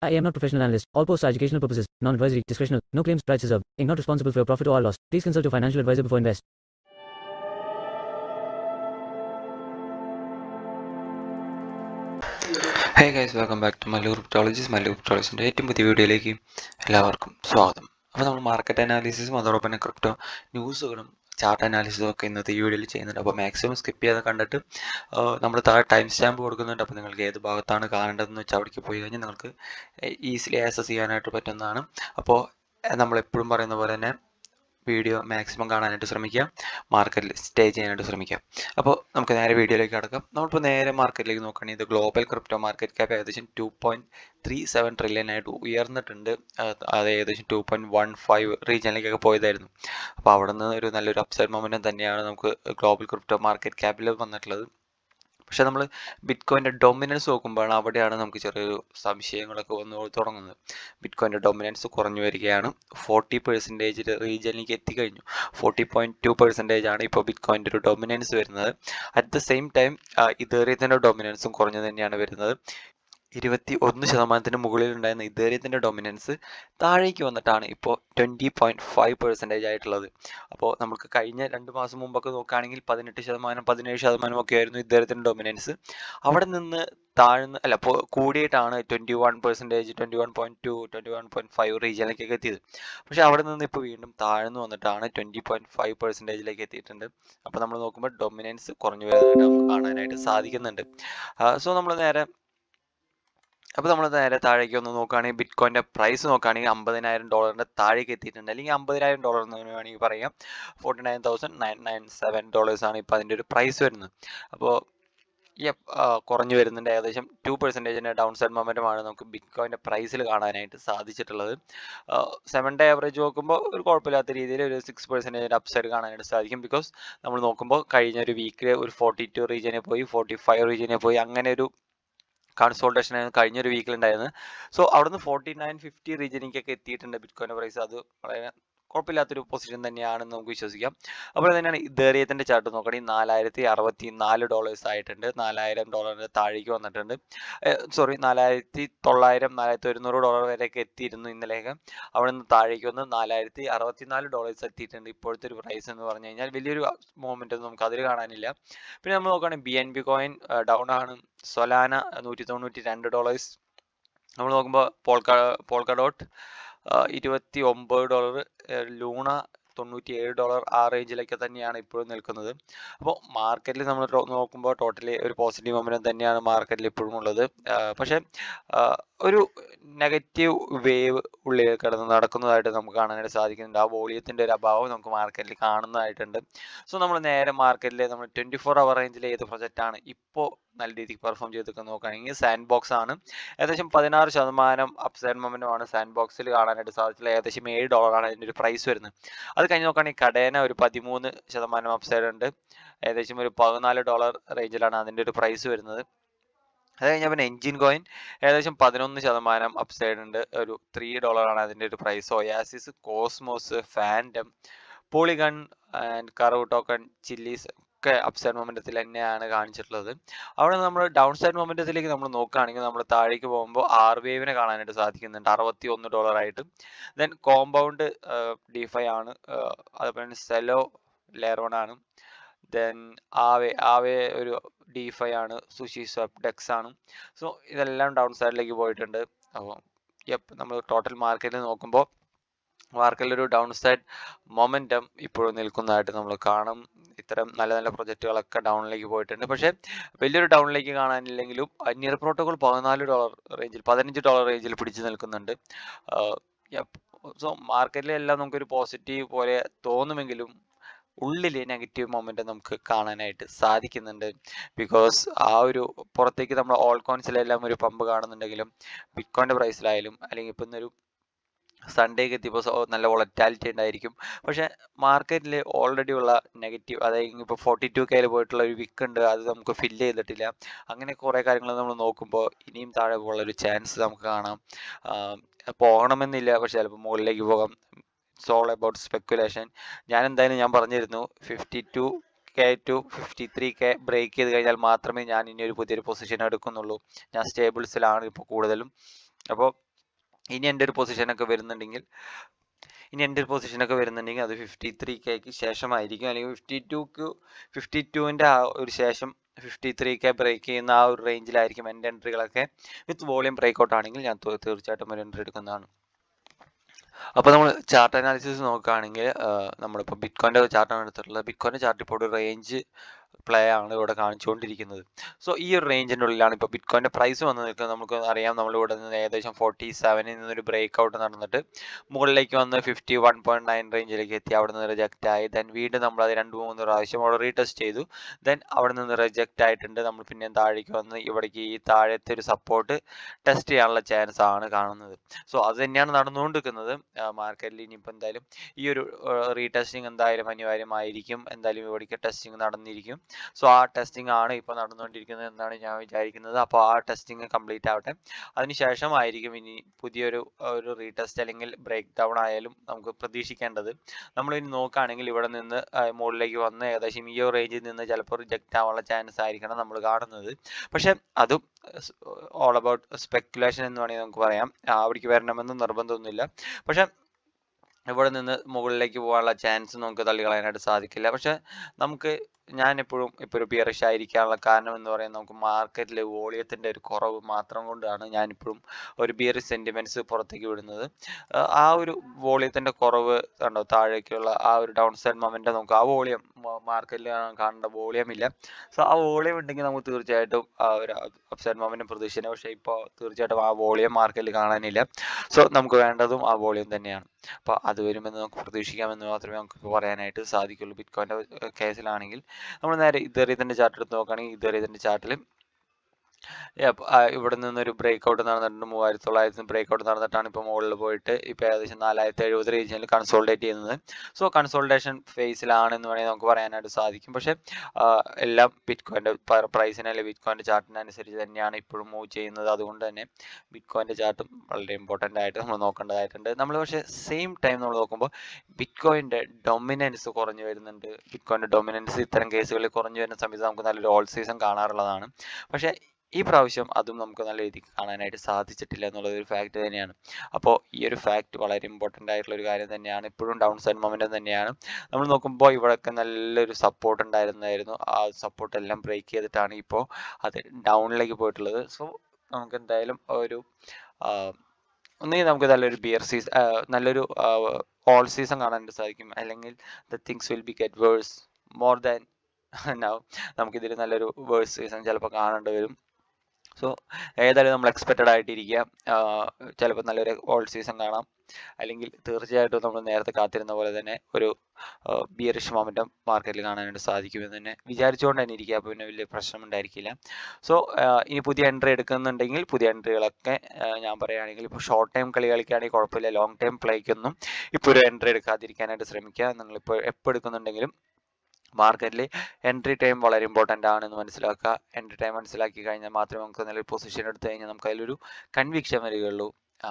I am not professional analyst. All posts are educational purposes, non-advisory, discretional, no claims, price reserved. Inc. not responsible for your profit or loss. Please consult your financial advisor before invest. Hey guys welcome back to Mallu cryptologies Mallu ക്രിപ്റ്റോളജിൻ്റെ ഏറ്റവും പുതിയ വീഡിയോയിലേക്ക് എല്ലാവർക്കും സ്വാഗതം അപ്പോൾ നമ്മൾ market അനാലിസിസും അതോടൊപ്പം തന്നെ ക്രിപ്റ്റോ ന്യൂസുകളും ചാർട്ട് അനാലിസിസും ഒക്കെ ഇന്നത്തെ ഈ വീഡിയോയിൽ ചെയ്യുന്നുണ്ട് അപ്പോൾ മാക്സിമം സ്കിപ്പ് ചെയ്ത് കണ്ടിട്ട് നമ്മൾ താഴെ ടൈം സ്റ്റാമ്പ് കൊടുക്കുന്നുണ്ട് അപ്പോൾ നിങ്ങൾക്ക് ഏത് ഭാഗത്താണ് കാണേണ്ടതെന്ന് വെച്ചാൽ അവിടേക്ക് പോയി കഴിഞ്ഞാൽ നിങ്ങൾക്ക് ഈസിലി ആക്സസ് ചെയ്യാനായിട്ട് പറ്റുന്നതാണ് അപ്പോൾ നമ്മളെപ്പോഴും പറയുന്ന പോലെ തന്നെ വീഡിയോ മാക്സിമം കാണാനായിട്ട് ശ്രമിക്കുക മാർക്കറ്റിൽ സ്റ്റേ ചെയ്യാനായിട്ട് ശ്രമിക്കുക അപ്പോൾ നമുക്ക് നേരെ വീഡിയോയിലേക്ക് കടക്കാം നമ്മളിപ്പോൾ നേരെ മാർക്കറ്റിലേക്ക് നോക്കുകയാണെങ്കിൽ ഇത് ഗ്ലോബൽ ക്രിപ്റ്റോ മാർക്കറ്റ് ക്യാപ്പ് ഏകദേശം two point three seven trillion ആയിട്ട് ഉയർന്നിട്ടുണ്ട് അത് ഏകദേശം ടു പോയിൻറ്റ് വൺ ഫൈവ് റീജിയനിലേക്കൊക്കെ പോയതായിരുന്നു അപ്പോൾ അവിടെ നിന്ന് ഒരു നല്ലൊരു അപ്സൈഡ് മൊമെൻറ്റം തന്നെയാണ് നമുക്ക് ഗ്ലോബൽ ക്രിപ്റ്റോ മാർക്കറ്റ് ക്യാപ്പിൽ വന്നിട്ടുള്ളത് പക്ഷെ നമ്മൾ ബിറ്റ് കോയിൻ്റെ ഡൊമിനൻസ് നോക്കുമ്പോഴാണ് അവിടെയാണ് നമുക്ക് ചെറിയൊരു സംശയങ്ങളൊക്കെ വന്നു തുടങ്ങുന്നത് ബിറ്റ് കോയിൻ്റെ ഡൊമിനൻസ് കുറഞ്ഞു വരികയാണ് ഫോർട്ടി പെർസെൻറ്റേജ് റീജിയനിലേക്ക് എത്തിക്കഴിഞ്ഞു ഫോർട്ടി പോയിൻറ്റ് ടു പെർസെൻറ്റേജ് ആണ് ഇപ്പോൾ ബിറ്റ് കോയിൻ്റെ ഒരു ഡൊമിനൻസ് വരുന്നത് അറ്റ് ദ സെയിം ടൈം ഇതേറിയത്തിൻ്റെ ഡൊമിനൻസും കുറഞ്ഞു തന്നെയാണ് വരുന്നത് ഇരുപത്തി ഒന്ന് ശതമാനത്തിന് മുകളിൽ ഉണ്ടായിരുന്ന ഇതേറിയത്തിൻ്റെ ഡൊമിനൻസ് താഴേക്ക് വന്നിട്ടാണ് ഇപ്പോൾ ട്വൻറ്റി പോയിൻറ്റ് ഫൈവ് പെർസെൻറ്റേജ് ആയിട്ടുള്ളത് അപ്പോൾ നമുക്ക് കഴിഞ്ഞ രണ്ട് മാസം മുമ്പൊക്കെ നോക്കുകയാണെങ്കിൽ പതിനെട്ട് ശതമാനം പതിനേഴ് ശതമാനം ഒക്കെ ആയിരുന്നു ഇതേറിയത്തിൻ്റെ ഡൊമിനൻസ് അവിടെ നിന്ന് താഴ്ന്ന് അല്ല അപ്പോൾ കൂടിയിട്ടാണ് twenty one percentage twenty one point two twenty one point five റീജിയനിലേക്കൊക്കെ എത്തിയത് പക്ഷേ അവിടെ നിന്ന് ഇപ്പോൾ വീണ്ടും താഴ്ന്നു വന്നിട്ടാണ് ട്വൻറ്റി പോയിൻറ്റ് ഫൈവ് പെർസെൻറ്റേജിലേക്ക് എത്തിയിട്ടുണ്ട് അപ്പോൾ നമ്മൾ നോക്കുമ്പോൾ ഡൊമിനൻസ് കുറഞ്ഞു വരുന്നതായിട്ട് നമുക്ക് കാണാനായിട്ട് സാധിക്കുന്നുണ്ട് സോ നമ്മൾ നേരെ അപ്പോൾ നമ്മൾ നേരെ താഴേക്ക് ഒന്ന് നോക്കുകയാണെങ്കിൽ ബിറ്റ് കോയിൻ്റെ പ്രൈസ് നോക്കുകയാണെങ്കിൽ അമ്പതിനായിരം ഡോളറിൻ്റെ താഴേക്ക് എത്തിയിട്ടുണ്ട് അല്ലെങ്കിൽ അമ്പതിനായിരം ഡോളർ എന്ന് വേണമെങ്കിൽ പറയാം forty nine thousand nine nine seven ഡോളേഴ്സാണ് ഇപ്പോൾ അതിൻ്റെ ഒരു പ്രൈസ് വരുന്നത് അപ്പോൾ ഈ കുറഞ്ഞു വരുന്നുണ്ട് ഏകദേശം ടു പെർസെൻറ്റേജിൻ്റെ ഡൗൺ സൈഡ് മൊമെൻറ്റമാണ് നമുക്ക് ബിറ്റ് കോയിൻ്റെ പ്രൈസിൽ കാണാനായിട്ട് സാധിച്ചിട്ടുള്ളത് സെവൻ ഡേ ആവറേജ് നോക്കുമ്പോൾ ഒരു കുഴപ്പമില്ലാത്ത രീതിയിൽ ഒരു സിക്സ് പെർസെൻറ്റേജിൻ്റെ അപ്സൈഡ് കാണാനായിട്ട് സാധിക്കും ബിക്കോസ് നമ്മൾ നോക്കുമ്പോൾ കഴിഞ്ഞ ഒരു വീക്കിൽ ഒരു ഫോർട്ടി ടു റീജിയനെ പോയി ഫോർട്ടി ഫൈവ് റീജിയനെ പോയി അങ്ങനെ ഒരു കൺസോൾട്ടേഷൻ ആയിരുന്നു കഴിഞ്ഞൊരു വീക്കിൽ ഉണ്ടായിരുന്നത് സോ അവിടുന്ന് ഫോർട്ടി നയൻ ഫിഫ്റ്റി റീജിയനിലേക്കൊക്കെ എത്തിയിട്ടുണ്ട് ബിറ്റ് കോയിൻ്റെ പ്രൈസ് അത് വളരെ കുഴപ്പമില്ലാത്തൊരു പൊസിഷൻ തന്നെയാണെന്ന് നമുക്ക് വിശ്വസിക്കാം അപ്പോൾ തന്നെയാണ് ഇതേറിയത്തിൻ്റെ ചാർട്ട് നോക്കുകയാണെങ്കിൽ നാലായിരത്തി അറുപത്തി നാല് ഡോളേഴ്സ് ആയിട്ടുണ്ട് നാലായിരം ഡോളറിൻ്റെ താഴേക്ക് വന്നിട്ടുണ്ട് സോറി നാലായിരത്തി തൊള്ളായിരം നാലായിരത്തി ഒരുന്നൂറ് ഡോളർ വരെയൊക്കെ എത്തിയിരുന്നു ഇന്നലെയൊക്കെ അവിടെ നിന്ന് താഴേക്ക് വന്ന് നാലായിരത്തി അറുപത്തി നാല് ഡോളേഴ്സ് എത്തിയിട്ടുണ്ട് ഇപ്പോഴത്തെ ഒരു പ്രൈസ് എന്ന് പറഞ്ഞു കഴിഞ്ഞാൽ വലിയൊരു മൂവ്മെൻറ്റ് ഒന്നും നമുക്ക് അതിൽ കാണാനില്ല പിന്നെ നമ്മൾ നോക്കുകയാണെങ്കിൽ B N B coin down ആണ് സൊലാന നൂറ്റി തൊണ്ണൂറ്റി രണ്ട് ഡോളേഴ്സ് നമ്മൾ നോക്കുമ്പോൾ പോൾക്ക പോൾക്ക ഡോട്ട് ഇരുപത്തി ഒമ്പത് ഡോളർ ലൂണ തൊണ്ണൂറ്റി ഏഴ് ഡോളർ ആ റേഞ്ചിലൊക്കെ തന്നെയാണ് ഇപ്പോഴും നിൽക്കുന്നത് അപ്പോൾ മാർക്കറ്റിൽ നമ്മൾ നോക്കുമ്പോൾ ടോട്ടലി ഒരു പോസിറ്റീവ് മൊമെൻറ്റം തന്നെയാണ് മാർക്കറ്റിൽ ഇപ്പോഴും ഉള്ളത് പക്ഷേ ഒരു നെഗറ്റീവ് വേവ് ഉള്ളിൽ കിടന്ന് നടക്കുന്നതായിട്ട് നമുക്ക് കാണാനായിട്ട് സാധിക്കുന്നുണ്ട് ആ വോളിയത്തിൻ്റെ ഒരു അഭാവം നമുക്ക് മാർക്കറ്റിൽ കാണുന്നതായിട്ടുണ്ട് സോ നമ്മൾ നേരെ മാർക്കറ്റിൽ നമ്മൾ ട്വൻറ്റി ഫോർ അവർ റേഞ്ചിൽ ഏത് പ്രൊജക്റ്റാണ് ഇപ്പോൾ നല്ല രീതിക്ക് പെർഫോം ചെയ്തൊക്കെ നോക്കുകയാണെങ്കിൽ സാൻഡ് ബോക്സ് ആണ് ഏകദേശം പതിനാറ് ശതമാനം അപ്സൈഡ് മൊമെൻറ്റുമാണ് സാൻഡ് ബോക്സിൽ കാണാനായിട്ട് സാധിച്ചില്ല ഏകദേശം ഏഴ് ഡോളറാണ് അതിൻ്റെ ഒരു പ്രൈസ് വരുന്നത് അത് കഴിഞ്ഞ് നോക്കുകയാണെങ്കിൽ കടേന ഒരു പതിമൂന്ന് ശതമാനം അപ്സൈഡ് ഉണ്ട് ഏകദേശം ഒരു പതിനാല് ഡോളർ റേഞ്ചിലാണ് അതിൻ്റെ ഒരു പ്രൈസ് വരുന്നത് അത് കഴിഞ്ഞാൽ പിന്നെ എൻജിൻ കോയിൻ ഏകദേശം പതിനൊന്ന് ശതമാനം അപ്സൈഡ് ഉണ്ട് ഒരു ത്രീ ഡോളറാണ് അതിൻ്റെ ഒരു price oasis cosmos Fantom polygon and Curve token Chiliz ഒക്കെ അപ്സൈഡ് മൊമെൻറ്റത്തിൽ തന്നെയാണ് കാണിച്ചിട്ടുള്ളത് അവിടെ നമ്മൾ ഡൗൺ സൈഡ് മൊമെൻറ്റത്തിലേക്ക് നമ്മൾ നോക്കുകയാണെങ്കിൽ നമ്മൾ താഴേക്ക് പോകുമ്പോൾ ആർ വേവിനെ കാണാനായിട്ട് സാധിക്കുന്നുണ്ട് അറുപത്തി ഒന്ന് ഡോളർ ആയിട്ട് ദെൻ കോമ്പൗണ്ട് ഡിഫൈ ആണ് അതുപോലെ സെലോ ലെറോൺ ആണ് ദെൻ ആവേ ആവേ ഒരു ഡിഫൈ ആണ് സുഷി സ്വപ്പ് ഡെക്സ് ആണ് സോ ഇതെല്ലാം ഡൗൺ സൈഡിലേക്ക് പോയിട്ടുണ്ട് അപ്പോൾ യപ്പ് നമ്മൾ ടോട്ടൽ മാർക്കറ്റിൽ നോക്കുമ്പോൾ മാർക്കറ്റിൽ ഒരു ഡൗൺ സൈഡ് മൊമെൻറ്റം ഇപ്പോഴും നിൽക്കുന്നതായിട്ട് നമ്മൾ കാണും ഇത്തരം നല്ല നല്ല പ്രൊജക്റ്റുകളൊക്കെ ഡൗണിലേക്ക് പോയിട്ടുണ്ട് പക്ഷേ വലിയൊരു ഡൗണിലേക്ക് കാണാനില്ലെങ്കിലും നിയർ പ്രോട്ടോകോൾ പതിനാല് ഡോളർ റേഞ്ചിൽ പതിനഞ്ച് ഡോളർ റേഞ്ചിൽ പിടിച്ചു നിൽക്കുന്നുണ്ട് സോ മാർക്കറ്റിലെല്ലാം നമുക്കൊരു പോസിറ്റീവ് പോലെ തോന്നുമെങ്കിലും ഉള്ളിൽ നെഗറ്റീവ് മൊമെൻ്റ് നമുക്ക് കാണാനായിട്ട് സാധിക്കുന്നുണ്ട് ബിക്കോസ് ആ ഒരു പുറത്തേക്ക് നമ്മൾ ഓൾ കോയിൻസിലെല്ലാം ഒരു പമ്പ് കാണുന്നുണ്ടെങ്കിലും ബിറ്റ്കോയിൻ്റെ പ്രൈസിലായാലും അല്ലെങ്കിൽ ഇപ്പം ഇന്നൊരു സൺഡേക്ക് എത്തിയപ്പോൾ നല്ല വൊളറ്റാലിറ്റി ഉണ്ടായിരിക്കും പക്ഷേ മാർക്കറ്റിൽ ഓൾറെഡി ഉള്ള നെഗറ്റീവ് അതായത് ഇപ്പോൾ ഫോർട്ടി ടു കെയിൽ പോയിട്ടുള്ള ഒരു വിക്ക് ഉണ്ട് അത് നമുക്ക് ഫില്ല് ചെയ്തിട്ടില്ല അങ്ങനെ കുറേ കാര്യങ്ങൾ നമ്മൾ നോക്കുമ്പോൾ ഇനിയും താഴെ പോകാനുള്ള ഒരു ചാൻസ് നമുക്ക് കാണാം പോകണമെന്നില്ല പക്ഷേ ചിലപ്പോൾ മുകളിലേക്ക് പോകാം ഇറ്റ്സ് ഓൾ അബൌട്ട് സ്പെക്കുലേഷൻ ഞാൻ എന്തായാലും ഞാൻ പറഞ്ഞിരുന്നു fifty two K to fifty three K break ചെയ്ത് കഴിഞ്ഞാൽ മാത്രമേ ഞാൻ ഇനി ഒരു പുതിയൊരു പൊസിഷൻ എടുക്കുന്നുള്ളൂ ഞാൻ സ്റ്റേബിൾസിലാണ് ഇപ്പോൾ കൂടുതലും അപ്പോൾ ഇനി എൻ്റെ ഒരു പൊസിഷനൊക്കെ വരുന്നുണ്ടെങ്കിൽ ഇനി എൻ്റെ ഒരു പൊസിഷനൊക്കെ വരുന്നുണ്ടെങ്കിൽ അത് ഫിഫ്റ്റി ത്രീ കെക്ക് ശേഷമായിരിക്കും അല്ലെങ്കിൽ ഫിഫ്റ്റി ടൂക്ക് ഫിഫ്റ്റി ടുവിൻ്റെ ആ ഒരു ശേഷം ഫിഫ്റ്റി ത്രീ കെ ബ്രേക്ക് ചെയ്യുന്ന ആ ഒരു റേഞ്ചിലായിരിക്കും എൻ്റെ എൻട്രികളൊക്കെ വിത്ത് വോളിയം ബ്രേക്ക് ഔട്ട് ആണെങ്കിൽ ഞാൻ തീ- തീർച്ചയായിട്ടും ഒരു എൻട്രി എടുക്കുന്നതാണ് അപ്പോൾ നമ്മൾ ചാർട്ട് അനാലിസിസ് നോക്കുകയാണെങ്കിൽ നമ്മളിപ്പോൾ ബിറ്റ്കോയിൻ്റെ ചാർട്ടാണ് എടുത്തിട്ടുള്ളത് ബിറ്റ്കോയിൻ്റെ ചാർട്ട് ഇപ്പോൾ ഒരു റേഞ്ച് പ്ലേ ആണ് ഇവിടെ കാണിച്ചുകൊണ്ടിരിക്കുന്നത് സോ ഈ ഒരു റേഞ്ചിൻ്റെ ഉള്ളിലാണ് ഇപ്പോൾ ബിറ്റ്കോയിൻ്റെ പ്രൈസ് വന്ന് നിൽക്കുന്നത് നമുക്ക് അറിയാം നമ്മളിവിടെ നിന്ന് ഏകദേശം ഫോർട്ടി സെവനിൽ നിന്നൊരു ബ്രേക്ക് ഔട്ട് നടന്നിട്ട് മുകളിലേക്ക് വന്ന് ഫിഫ്റ്റി വൺ പോയിന്റ് നയൻ റേഞ്ചിലേക്ക് എത്തി അവിടെ നിന്ന് റിജക്റ്റ് ആയി ദെൻ വീണ്ടും നമ്മൾ അത് രണ്ട് മൂന്ന് പ്രാവശ്യം അവിടെ റീടെസ്റ്റ് ചെയ്തു ദെൻ അവിടെ നിന്ന് റിജക്റ്റ് ആയിട്ടുണ്ട് നമ്മൾ പിന്നെ താഴേക്ക് വന്ന് ഇവിടേക്ക് ഈ താഴത്തെ ഒരു സപ്പോർട്ട് ടെസ്റ്റ് ചെയ്യാനുള്ള ചാൻസ് ആണ് കാണുന്നത് സോ അത് തന്നെയാണ് നടന്നുകൊണ്ടിരിക്കുന്നത് മാർക്കറ്റിൽ ഇനിയിപ്പോൾ എന്തായാലും ഈ ഒരു റീടെസ്റ്റിംഗ് എന്തായാലും അനിവാര്യമായിരിക്കും എന്തായാലും ഇവിടേക്ക് ടെസ്റ്റിംഗ് നടന്നിരിക്കും സോ ആ ടെസ്റ്റിംഗ് ആണ് ഇപ്പോൾ നടന്നുകൊണ്ടിരിക്കുന്നത് എന്നാണ് ഞാൻ വിചാരിക്കുന്നത് അപ്പോൾ ആ ടെസ്റ്റിംഗ് കംപ്ലീറ്റ് ആവട്ടെ അതിനുശേഷമായിരിക്കും ഇനി പുതിയൊരു ഒരു റീടെസ്റ്റ് അല്ലെങ്കിൽ ബ്രേക്ക് ഡൗൺ ആയാലും നമുക്ക് പ്രതീക്ഷിക്കേണ്ടത് നമ്മൾ ഇനി നോക്കുകയാണെങ്കിൽ ഇവിടെ നിന്ന് ആ, മുകളിലേക്ക് വന്ന് ഏകദേശം ഈ ഒരു റേഞ്ചിൽ നിന്ന് ചിലപ്പോൾ റിജക്റ്റ് ആവാനുള്ള ചാൻസ് ആയിരിക്കണം നമ്മൾ കാണുന്നത് പക്ഷെ അതും ഓൾ അബൌട്ട് സ്പെക്കുലേഷൻ എന്ന് വേണമെങ്കിൽ നമുക്ക് പറയാം ആ, അവിടേക്ക് വരണമെന്ന് നിർബന്ധമൊന്നുമില്ല പക്ഷെ ഇവിടെ നിന്ന് മുകളിലേക്ക് പോകാനുള്ള ചാൻസ് നമുക്ക് തള്ളിക്കളയാനായിട്ട് സാധിക്കില്ല പക്ഷെ നമുക്ക് ഞാൻ എപ്പോഴും ഇപ്പോൾ ഒരു ബിയറിഷ് ആയിരിക്കാനുള്ള കാരണം എന്ന് പറയുന്നത് നമുക്ക് മാർക്കറ്റിൽ വോളിയത്തിൻ്റെ ഒരു കുറവ് മാത്രം കൊണ്ടാണ് ഞാനിപ്പോഴും ഒരു ബിയറിഷ് സെൻറ്റിമെൻറ്റ്സ് പുറത്തേക്ക് വിടുന്നത് ആ, ആ ഒരു വോളിയത്തിൻ്റെ കുറവ് കണ്ടോ താഴേക്കുള്ള ആ ഒരു ഡൗൺ സൈഡ് മൊമെൻ്റ് നമുക്ക് ആ വോളിയം മാർക്കറ്റിൽ കാണേണ്ട വോളിയം ഇല്ല സോ ആ വോളിയം ഉണ്ടെങ്കിൽ നമുക്ക് തീർച്ചയായിട്ടും ആ ഒരു അപ്സൈഡ് മൊമെൻറ്റും പ്രതീക്ഷിക്കുന്നത് പക്ഷേ ഇപ്പോൾ തീർച്ചയായിട്ടും ആ വോളിയം മാർക്കറ്റിൽ കാണാനില്ല സോ നമുക്ക് വേണ്ടതും ആ വോളിയം തന്നെയാണ് അപ്പോൾ അത് വരുമെന്ന് നമുക്ക് പ്രതീക്ഷിക്കാമെന്ന് മാത്രമേ നമുക്ക് ഇപ്പോൾ പറയാനായിട്ട് സാധിക്കുള്ളൂ ബിറ്റ്കോയിൻ്റെ കേസിലാണെങ്കിൽ നമ്മൾ നേരെ ഇതറിയത്തിൻ്റെ ചാർട്ട് എടുത്ത് നോക്കുകയാണെങ്കിൽ ഇതറിയത്തിൻ്റെ ചാർട്ടിൽ ഇവിടെ നിന്നൊരു ബ്രേക്ക് ഔട്ട് നടന്നിട്ടുണ്ട് മൂവായിരത്തി തൊള്ളായിരത്തി ബ്രേക്ക് ഔട്ട് നടന്നിട്ടാണ് ഇപ്പോൾ മുകളിൽ പോയിട്ട് ഇപ്പോൾ ഏകദേശം നാലായിരത്തി എഴുപത് റീജിയനിൽ കൺസോൾട്ടേറ്റ് ചെയ്യുന്നത് സോ കൺസോൾട്ടേഷൻ ഫേസിലാണെന്ന് വേണമെങ്കിൽ നമുക്ക് പറയാനായിട്ട് സാധിക്കും പക്ഷേ ആ, എല്ലാം ബിറ്റ്കോയിൻ്റെ പ്രൈസിനെ അല്ലെങ്കിൽ ബിറ്റ്കോയിൻ്റെ ചാർട്ടിനനുസരിച്ച് തന്നെയാണ് ഇപ്പോഴും മൂവ് ചെയ്യുന്നത് അതുകൊണ്ട് തന്നെ ബിറ്റ്കോയിൻ്റെ ചാർട്ടും വളരെ ഇമ്പോർട്ടൻ്റ് ആയിട്ട് നമ്മൾ നോക്കേണ്ടതായിട്ടുണ്ട് നമ്മൾ പക്ഷേ സെയിം ടൈം നമ്മൾ നോക്കുമ്പോൾ ബിറ്റ്കോയിൻ്റെ ഡൊമിനൻസ് കുറഞ്ഞു വരുന്നുണ്ട് ബിറ്റ്കോയിൻ്റെ ഡൊമിനൻസ് ഇത്തരം കേസുകളിൽ കുറഞ്ഞു വരുന്ന സമയത്ത് നമുക്ക് നല്ലൊരു ഓൾ സീസൺ കാണാറുള്ളതാണ് പക്ഷേ ഈ പ്രാവശ്യം അതും നമുക്ക് നല്ല രീതിക്ക് കാണാനായിട്ട് സാധിച്ചിട്ടില്ല എന്നുള്ളത് ഒരു ഫാക്റ്റ് തന്നെയാണ് അപ്പോൾ ഈ ഒരു ഫാക്റ്റ് വളരെ ഇമ്പോർട്ടൻ്റ് ആയിട്ടുള്ള ഒരു കാര്യം തന്നെയാണ് ഇപ്പോഴും ഡൗൺ സൈഡ് മൊമെൻറ്റം തന്നെയാണ് നമ്മൾ നോക്കുമ്പോൾ ഇവിടെയൊക്കെ നല്ലൊരു സപ്പോർട്ട് ഉണ്ടായിരുന്നായിരുന്നു ആ സപ്പോർട്ട് എല്ലാം ബ്രേക്ക് ചെയ്തിട്ടാണ് ഇപ്പോൾ അത് ഡൗണിലേക്ക് പോയിട്ടുള്ളത് സോ നമുക്ക് എന്തായാലും ഒരു ആ, ഒന്നുകിൽ നമുക്ക് നല്ലൊരു ബിയർ സീസൺ നല്ലൊരു ഓൾ സീസൺ കാണാനായിട്ട് സാധിക്കും അല്ലെങ്കിൽ the things will be get worse more than now നമുക്കിതിൽ നല്ലൊരു വേഴ്സ് സീസൺ ചിലപ്പോൾ കാണേണ്ടി വരും സോ ഏതായാലും നമ്മൾ എക്സ്പെക്റ്റഡ് ആയിട്ടിരിക്കുക ചിലപ്പോൾ നല്ലൊരു ഓൾ സീസൺ കാണാം അല്ലെങ്കിൽ തീർച്ചയായിട്ടും നമ്മൾ നേരത്തെ കാത്തിരുന്ന പോലെ തന്നെ ഒരു ബിയറിഷ് മൊമെൻറ്റം മാർക്കറ്റിൽ കാണാനായിട്ട് സാധിക്കുമെന്ന് തന്നെ വിചാരിച്ചുകൊണ്ട് തന്നെ ഇരിക്കുക അപ്പോൾ പിന്നെ വലിയ പ്രശ്നം ഉണ്ടായിരിക്കില്ല സോ ഇനി പുതിയ എൻട്രി എടുക്കുന്നുണ്ടെങ്കിൽ പുതിയ എൻട്രികളൊക്കെ ഞാൻ പറയുകയാണെങ്കിൽ ഇപ്പോൾ ഷോർട്ട് ടൈം കളി കളിക്കുകയാണെങ്കിൽ കുഴപ്പമില്ല ലോങ് ടൈം പ്ലേക്കൊന്നും ഇപ്പോൾ ഒരു എൻട്രി എടുക്കാതിരിക്കാനായിട്ട് ശ്രമിക്കുക നിങ്ങളിപ്പോൾ എപ്പോൾ എടുക്കുന്നുണ്ടെങ്കിലും മാർക്കറ്റിൽ എൻട്രി ടൈം വളരെ ഇമ്പോർട്ടൻ്റ് ആണെന്ന് മനസ്സിലാക്കുക എൻട്രി ടൈം മനസ്സിലാക്കി കഴിഞ്ഞാൽ മാത്രമേ നമുക്ക് നല്ലൊരു പൊസിഷൻ എടുത്തു കഴിഞ്ഞാൽ നമുക്ക് അതിലൊരു കൺവിക്ഷൻ വരികയുള്ളൂ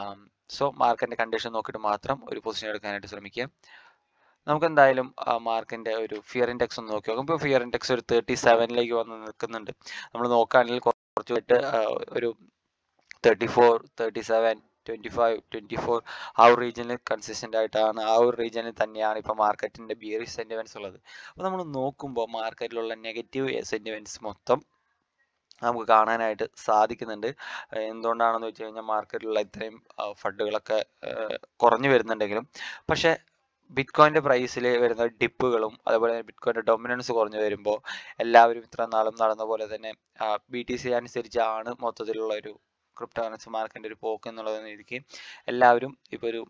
സോ മാർക്കറ്റിൻ്റെ കണ്ടീഷൻ നോക്കിയിട്ട് മാത്രം ഒരു പൊസിഷൻ എടുക്കാനായിട്ട് ശ്രമിക്കുക നമുക്ക് എന്തായാലും മാർക്കിൻ്റെ ഒരു ഫിയർ ഇൻഡെക്സ് ഒന്ന് നോക്കി നോക്കും ഇപ്പോൾ ഫിയർ ഇൻഡെക്സ് ഒരു തേർട്ടി സെവനിലേക്ക് വന്ന് നിൽക്കുന്നുണ്ട് നമ്മൾ നോക്കുകയാണെങ്കിൽ കുറച്ചുമായിട്ട് ഒരു thirty four thirty seven twenty five twenty four ആ ഒരു റീജിയനിൽ കൺസിസ്റ്റൻ്റ് ആയിട്ടാണ് ആ ഒരു റീജിയനിൽ തന്നെയാണ് ഇപ്പോൾ മാർക്കറ്റിൻ്റെ ബിയറിഷ് സെൻറ്റിമെൻറ്റ്സ് ഉള്ളത് അപ്പോൾ നമ്മൾ നോക്കുമ്പോൾ മാർക്കറ്റിലുള്ള നെഗറ്റീവ് സെൻറ്റിമെൻറ്റ്സ് മൊത്തം നമുക്ക് കാണാനായിട്ട് സാധിക്കുന്നുണ്ട് ഏഹ് എന്തുകൊണ്ടാണെന്ന് വെച്ച് കഴിഞ്ഞാൽ മാർക്കറ്റിലുള്ള ഇത്രയും ഫണ്ടുകളൊക്കെ കുറഞ്ഞു വരുന്നുണ്ടെങ്കിലും പക്ഷേ ബിറ്റ്കോയിൻ്റെ പ്രൈസിൽ വരുന്ന ഡിപ്പുകളും അതുപോലെ തന്നെ ബിറ്റ്കോയിൻ്റെ ഡൊമിനൻസ് കുറഞ്ഞു വരുമ്പോൾ എല്ലാവരും ഇത്ര നാളും നടന്ന പോലെ തന്നെ ബി ടി സി അനുസരിച്ചാണ് മൊത്തത്തിലുള്ള ഒരു ക്രിപ്റ്റോ കറൻസി മാർക്കറ്റിൻ്റെ ഒരു പോക്ക് എന്നുള്ളത് രീതിക്ക് എല്ലാവരും ഇപ്പോൾ ഒരു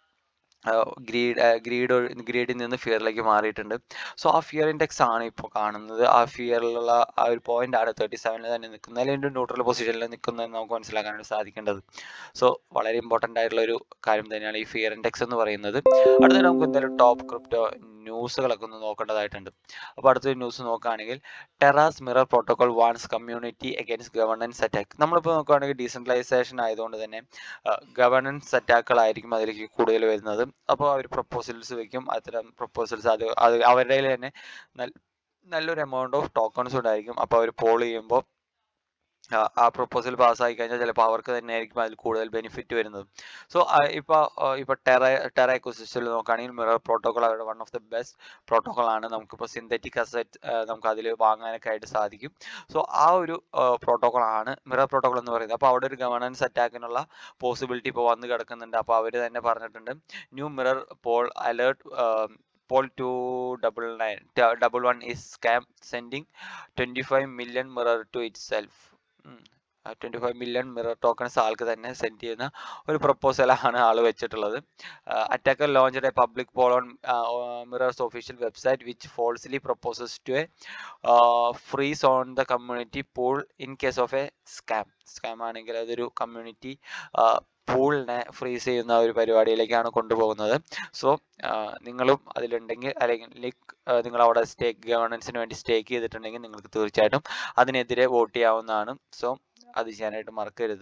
ഗ്രീഡ് ഗ്രീഡ് ഗ്രീഡിൽ നിന്ന് ഫിയറിലേക്ക് മാറിയിട്ടുണ്ട് സോ ആ ഫിയർ ഇൻഡെക്സ് ആണ് ഇപ്പോൾ കാണുന്നത് ആ ഫിയറിലുള്ള ആ ഒരു പോയിന്റ് ആണ് തേർട്ടി സെവനിൽ തന്നെ നിൽക്കുന്നത് അല്ലെങ്കിൽ ന്യൂട്രൽ പൊസിഷനിൽ നിൽക്കുന്നതെന്ന് നമുക്ക് മനസ്സിലാക്കാനായിട്ട് സാധിക്കേണ്ടത് സോ വളരെ ഇമ്പോർട്ടൻ്റ് ആയിട്ടുള്ള ഒരു കാര്യം തന്നെയാണ് ഈ ഫിയർ ഇൻഡെക്സ് എന്ന് പറയുന്നത് അടുത്ത നമുക്ക് എന്തായാലും ടോപ്പ് ക്രിപ്റ്റോ ന്യൂസുകളൊക്കെ ഒന്ന് നോക്കേണ്ടതായിട്ടുണ്ട് അപ്പോൾ അടുത്തൊരു ന്യൂസ് നോക്കുകയാണെങ്കിൽ Terra's Mirror protocol warns community against governance attack നമ്മളിപ്പോൾ നോക്കുകയാണെങ്കിൽ ഡീസെൻട്രലൈസേഷൻ ആയതുകൊണ്ട് തന്നെ ഗവർണൻസ് അറ്റാക്കുകളായിരിക്കും അതിലേക്ക് കൂടുതൽ വരുന്നത് അപ്പോൾ അവർ പ്രപ്പോസൽസ് വെക്കും അത്തരം പ്രപ്പോസൽസ് അത് അത് അവരുടെ തന്നെ നല്ലൊരു എമൗണ്ട് ഓഫ് ടോക്കൺസ് ഉണ്ടായിരിക്കും അപ്പോൾ അവർ പോൾ ചെയ്യുമ്പോൾ ആ, ആ പ്രൊപ്പോസൽ പാസ്സായി കഴിഞ്ഞാൽ ചിലപ്പോൾ അവർക്ക് തന്നെ ആയിരിക്കും അതിൽ കൂടുതൽ ബെനിഫിറ്റ് വരുന്നത് സോ ഇപ്പോൾ ഇപ്പോൾ ടെറ ടെറ എക്കോസിസ്റ്റത്തിൽ നോക്കുകയാണെങ്കിൽ മിറർ പ്രോട്ടോകോൾ അവരുടെ one of the best protocol ആണ് നമുക്കിപ്പോൾ സിന്തറ്റിക് അസറ്റ് നമുക്ക് അതിൽ വാങ്ങാനൊക്കെ ആയിട്ട് സാധിക്കും സോ ആ ഒരു പ്രോട്ടോകോൾ ആണ് മിറർ പ്രോട്ടോകോൾ എന്ന് പറയുന്നത് അപ്പോൾ അവിടെ ഒരു ഗവർണൻസ് അറ്റാക്കിനുള്ള പോസിബിലിറ്റി ഇപ്പോൾ വന്ന് കിടക്കുന്നുണ്ട് അപ്പോൾ അവർ തന്നെ പറഞ്ഞിട്ടുണ്ട് new Mirror poll alert poll two double nine double one is scam sending twenty five million Mirror to itself twenty five million Mirror tokens ആൾക്ക് തന്നെ സെൻഡ് ചെയ്യുന്ന ഒരു പ്രപ്പോസലാണ് ആൾ വെച്ചിട്ടുള്ളത് attacker launch a public poll on Mirror's official website which falsely proposes to a freeze on the community pool in case of a scam scam ആണെങ്കിൽ അതൊരു community പൂളിനെ freeze ചെയ്യുന്ന ഒരു പരിപാടിയിലേക്കാണ് കൊണ്ടുപോകുന്നത് സോ നിങ്ങളും അതിലുണ്ടെങ്കിൽ അല്ലെങ്കിൽ ലൈക്ക് നിങ്ങൾ അവിടെ സ്റ്റേക്ക് ഗവർണൻസിന് വേണ്ടി സ്റ്റേക്ക് ചെയ്തിട്ടുണ്ടെങ്കിൽ നിങ്ങൾക്ക് തീർച്ചയായിട്ടും അതിനെതിരെ വോട്ട് ചെയ്യാവുന്നതാണ് സോ അത് ചെയ്യാനായിട്ട് മറക്കരുത്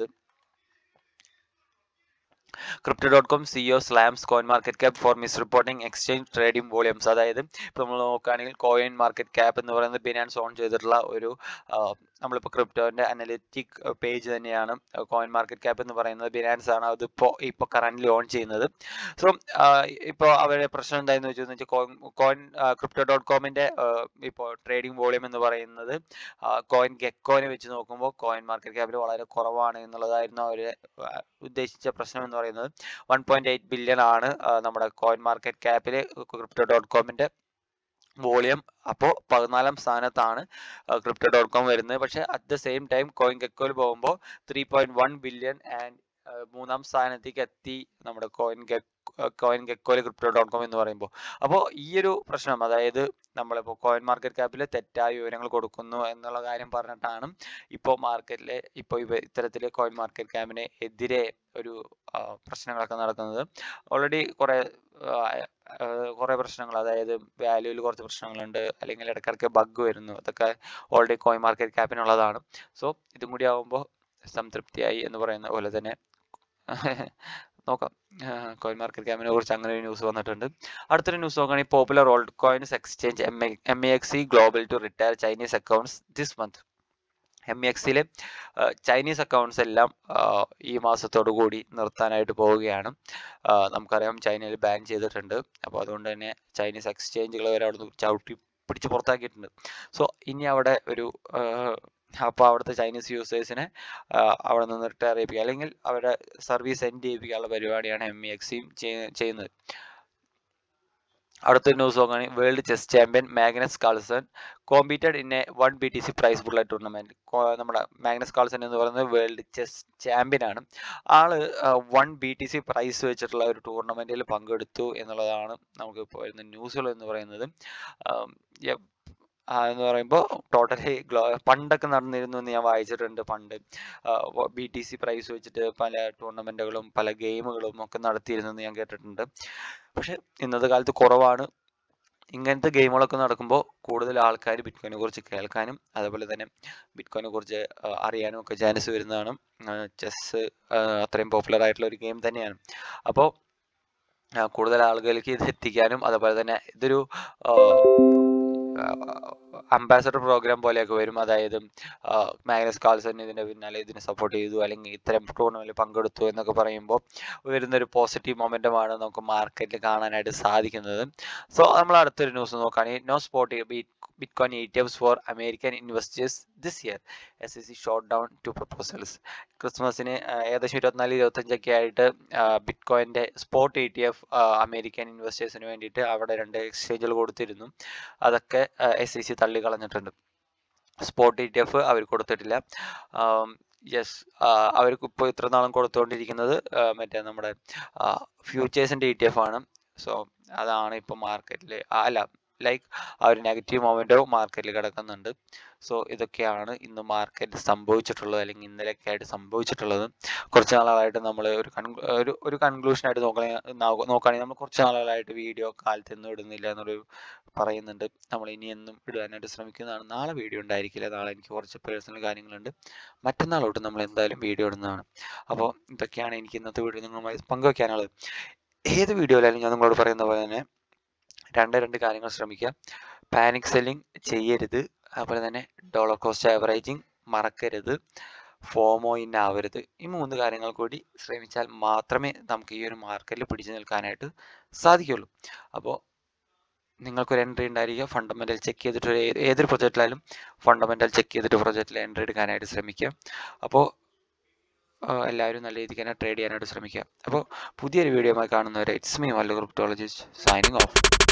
crypto dot com CEO slams coin market cap for misreporting exchange trading volumes അതായത് ഇപ്പോൾ നമ്മൾ നോക്കുകയാണെങ്കിൽ കോയിൻ മാർക്കറ്റ് ക്യാപ്പ് എന്ന് പറയുന്നത് ബിനാൻസ് ഓൺ ചെയ്തിട്ടുള്ള ഒരു നമ്മളിപ്പോൾ ക്രിപ്റ്റോൻ്റെ അനലിറ്റിക് പേജ് തന്നെയാണ് കോയിൻ മാർക്കറ്റ് ക്യാപ്പ് എന്ന് പറയുന്നത് ബിനാൻസ് ആണ് അതിപ്പോൾ ഇപ്പോൾ കറൻ്റ് ഓൺ ചെയ്യുന്നത് സോ ഇപ്പോൾ അവരുടെ പ്രശ്നം എന്തായെന്ന് വെച്ചാൽ വെച്ചാൽ കോയിൻ കോയിൻ ക്രിപ്റ്റോ ഡോട്ട് കോമിൻ്റെ ഇപ്പോൾ ട്രേഡിംഗ് വോളിയം എന്ന് പറയുന്നത് കോയിൻ ഗെക്കോനെ വെച്ച് നോക്കുമ്പോൾ കോയിൻ മാർക്കറ്റ് ക്യാപ്പിൽ വളരെ കുറവാണ് എന്നുള്ളതായിരുന്നു അവർ ഉദ്ദേശിച്ച പ്രശ്നം എന്ന് പറയുന്നത് വൺ പോയിന്റ് എയ്റ്റ് ബില്യൺ ആണ് നമ്മുടെ കോയിൻ മാർക്കറ്റ് ക്യാപ്പിൽ ക്രിപ്റ്റോ ഡോട്ട് കോമിൻ്റെ വോളിയം അപ്പോൾ പതിനാലാം സ്ഥാനത്താണ് ക്രിപ്റ്റോ ഡോട്ട് കോം വരുന്നത് പക്ഷേ at the same time coin ഗെക്കോയിൽ പോകുമ്പോൾ three point one billion and മൂന്നാം സ്ഥാനത്തേക്ക് എത്തി നമ്മുടെ കോയിൻ ഗെക്ക് കോയിൻ ഗെക്കോയിൽ ക്രിപ്റ്റോ ഡോട്ട് കോം എന്ന് പറയുമ്പോൾ അപ്പോൾ ഈ ഒരു പ്രശ്നം അതായത് നമ്മളിപ്പോൾ കോയിൻ മാർക്കറ്റ് ക്യാപ്പിൽ തെറ്റായ വിവരങ്ങൾ കൊടുക്കുന്നു എന്നുള്ള കാര്യം പറഞ്ഞിട്ടാണ് ഇപ്പോൾ മാർക്കറ്റിൽ ഇപ്പോൾ ഇവ ഇത്തരത്തിൽ കോയിൻ മാർക്കറ്റ് ക്യാപ്പിന് എതിരെ ഒരു പ്രശ്നങ്ങളൊക്കെ നടക്കുന്നത് ഓൾറെഡി കുറേ കുറേ പ്രശ്നങ്ങൾ അതായത് വാല്യൂവിൽ കുറച്ച് പ്രശ്നങ്ങളുണ്ട് അല്ലെങ്കിൽ ഇടയ്ക്കിടയ്ക്ക് ബഗ് വരുന്നു അതൊക്കെ ഓൾറെഡി കോയിൻ മാർക്കറ്റ് ക്യാപ്പിനുള്ളതാണ് സോ ഇതും കൂടി ആകുമ്പോൾ സംതൃപ്തിയായി എന്ന് പറയുന്ന പോലെ തന്നെ നോക്കാം കോയിൻ മാർക്കറ്റ് ക്യാമിനെ കുറിച്ച് അങ്ങനെ ഒരു ന്യൂസ് വന്നിട്ടുണ്ട് അടുത്തൊരു ന്യൂസ് നോക്കുകയാണെങ്കിൽ popular old coins exchange M M A X C global to retire Chinese accounts this month M E എക്സിലെ ചൈനീസ് അക്കൗണ്ട്സ് എല്ലാം ഈ മാസത്തോടു കൂടി നിർത്താനായിട്ട് പോവുകയാണ് നമുക്കറിയാം ചൈനയിൽ ബാൻ ചെയ്തിട്ടുണ്ട് അപ്പോൾ അതുകൊണ്ട് തന്നെ ചൈനീസ് എക്സ്ചേഞ്ചുകൾ വരെ അവിടെ നിന്ന് ചവിട്ടി പിടിച്ച് പുറത്താക്കിയിട്ടുണ്ട് സോ ഇനി അവിടെ ഒരു അപ്പോൾ അവിടുത്തെ ചൈനീസ് യൂസേഴ്സിനെ അവിടെ നിന്ന് റിട്ടയർ ചെയ്യിപ്പിക്കുക അല്ലെങ്കിൽ അവരുടെ സർവീസ് എൻഡ് ചെയ്യിപ്പിക്കാനുള്ള പരിപാടിയാണ് എം ഇ എക്സിയും ചെയ്യുന്നത് അടുത്ത ന്യൂസ് നോക്കുകയാണെങ്കിൽ world chess champion Magnus Carlsen competed in a one B T C prize bullet tournament നമ്മുടെ മാഗ്നസ് കാൾസൺ എന്ന് പറയുന്നത് വേൾഡ് ചെസ് ചാമ്പ്യൻ ആണ് ആള് one B T C prize വെച്ചിട്ടുള്ള ഒരു ടൂർണമെന്റിൽ പങ്കെടുത്തു എന്നുള്ളതാണ് നമുക്ക് ഇപ്പോൾ വരുന്ന ന്യൂസുകൾ എന്ന് പറയുന്നത് എന്ന് പറയുമ്പോൾ ടോട്ടലി ഗ്ലോ പണ്ടൊക്കെ നടന്നിരുന്നു എന്ന് ഞാൻ വായിച്ചിട്ടുണ്ട് പണ്ട് ബി ടി സി പ്രൈസ് വെച്ചിട്ട് പല ടൂർണമെന്റുകളും പല ഗെയിമുകളും ഒക്കെ നടത്തിയിരുന്നു എന്ന് ഞാൻ കേട്ടിട്ടുണ്ട് പക്ഷെ ഇന്നത്തെ കാലത്ത് കുറവാണ് ഇങ്ങനത്തെ ഗെയിമുകളൊക്കെ നടക്കുമ്പോൾ കൂടുതൽ ആൾക്കാർ ബിറ്റ്കോയിനെ കുറിച്ച് കേൾക്കാനും അതുപോലെ തന്നെ ബിറ്റ്കോയിനെ കുറിച്ച് അറിയാനും ഒക്കെ ചാൻസ് വരുന്നതാണ് ചെസ് അത്രയും പോപ്പുലർ ആയിട്ടുള്ള ഒരു ഗെയിം തന്നെയാണ് അപ്പോൾ കൂടുതൽ ആളുകളിലേക്ക് ഇത് എത്തിക്കാനും അതുപോലെ തന്നെ ഇതൊരു അംബാസഡർ പ്രോഗ്രാം പോലെയൊക്കെ വരും അതായത് മാഗ്നസ് കാൾസൺ ഇതിന്റെ പിന്നാലെ ഇതിനെ സപ്പോർട്ട് ചെയ്തു അല്ലെങ്കിൽ ഇത്തരം ടൂർണമെന്റിൽ പങ്കെടുത്തു എന്നൊക്കെ പറയുമ്പോൾ വരുന്നൊരു പോസിറ്റീവ് മൊമെന്റമാണ് നമുക്ക് മാർക്കറ്റിൽ കാണാനായിട്ട് സാധിക്കുന്നത് സോ നമ്മൾ അടുത്തൊരു ന്യൂസ് നോക്കുകയാണെങ്കിൽ no spot bitcoin E T Fs for American investors this year S S C shot down two proposals ക്രിസ്മസിന് ഏകദേശം ഇരുപത്തിനാല് ഇരുപത്തഞ്ചൊക്കെ ആയിട്ട് ബിറ്റ്കോയിൻ്റെ spot E T F American ഇൻവെസ്റ്റേഴ്സിന് വേണ്ടിയിട്ട് അവിടെ രണ്ട് എക്സ്ചേഞ്ചുകൾ കൊടുത്തിരുന്നു അതൊക്കെ എസ് സി സി തള്ളിക്കളഞ്ഞിട്ടുണ്ട് സ്പോട്ട് ഇ ടി എഫ് അവർ കൊടുത്തിട്ടില്ല യെസ് അവർക്ക് ഇപ്പോൾ ഇത്ര നാളും കൊടുത്തുകൊണ്ടിരിക്കുന്നത് മറ്റേ നമ്മുടെ ഫ്യൂച്ചേഴ്സിൻ്റെ ഇ ടി എഫ് ആണ് സോ അതാണ് ഇപ്പോൾ മാർക്കറ്റിൽ അല്ല ലൈക്ക് ആ ഒരു നെഗറ്റീവ് മൊമെൻറ്റോ മാർക്കറ്റിൽ കിടക്കുന്നുണ്ട് സോ ഇതൊക്കെയാണ് ഇന്ന് മാർക്കറ്റ് സംഭവിച്ചിട്ടുള്ളത് അല്ലെങ്കിൽ ഇന്നലെയൊക്കെ ആയിട്ട് സംഭവിച്ചിട്ടുള്ളത് കുറച്ച് നാളുകളായിട്ട് നമ്മൾ ഒരു ഒരു ഒരു കൺക്ലൂഷനായിട്ട് നോക്കണേ നോക്കുകയാണെങ്കിൽ നമ്മൾ കുറച്ച് നാളുകളായിട്ട് വീഡിയോ കാലത്തൊന്നും ഇടുന്നില്ല എന്നൊരു പറയുന്നുണ്ട് നമ്മൾ ഇനി എന്നും ഇടാനായിട്ട് ശ്രമിക്കുന്നതാണ് നാളെ വീഡിയോ ഉണ്ടായിരിക്കില്ല നാളെ എനിക്ക് കുറച്ച് പേഴ്സണൽ കാര്യങ്ങളുണ്ട് മറ്റന്നാൾ തൊട്ട് നമ്മൾ എന്തായാലും വീഡിയോ ഇടുന്നതാണ് അപ്പോൾ ഇതൊക്കെയാണ് എനിക്ക് ഇന്നത്തെ വീഡിയോ നിങ്ങളുമായി പങ്കുവയ്ക്കാനുള്ളത് ഏത് വീഡിയോയിലായാലും ഞാൻ നിങ്ങളോട് പറയുന്ന പോലെ തന്നെ രണ്ട് രണ്ട് കാര്യങ്ങൾ ശ്രമിക്കുക പാനിക് സെല്ലിംഗ് ചെയ്യരുത് അതുപോലെ തന്നെ ഡോളർ കോസ്റ്റ് ആവറേജിങ് മറക്കരുത് ഫോമോ ഇന്നാവരുത് ഈ മൂന്ന് കാര്യങ്ങൾ കൂടി ശ്രമിച്ചാൽ മാത്രമേ നമുക്ക് ഈ ഒരു മാർക്കറ്റിൽ പിടിച്ചു നിൽക്കാനായിട്ട് സാധിക്കുള്ളൂ അപ്പോൾ നിങ്ങൾക്കൊരു എൻട്രി ഉണ്ടായിരിക്കുക ഫണ്ടമെൻ്റൽ ചെക്ക് ചെയ്തിട്ട് ഒരു ഏത് ഏതൊരു പ്രൊജക്റ്റിലായാലും ഫണ്ടമെൻ്റൽ ചെക്ക് ചെയ്തിട്ട് പ്രൊജക്റ്റിൽ എൻട്രി എടുക്കാനായിട്ട് ശ്രമിക്കുക അപ്പോൾ എല്ലാവരും നല്ല രീതിക്ക് തന്നെ ട്രേഡ് ചെയ്യാനായിട്ട് ശ്രമിക്കുക അപ്പോൾ പുതിയൊരു വീഡിയോയുമായി കാണുന്നവരെ it's me Mallu cryptologist signing of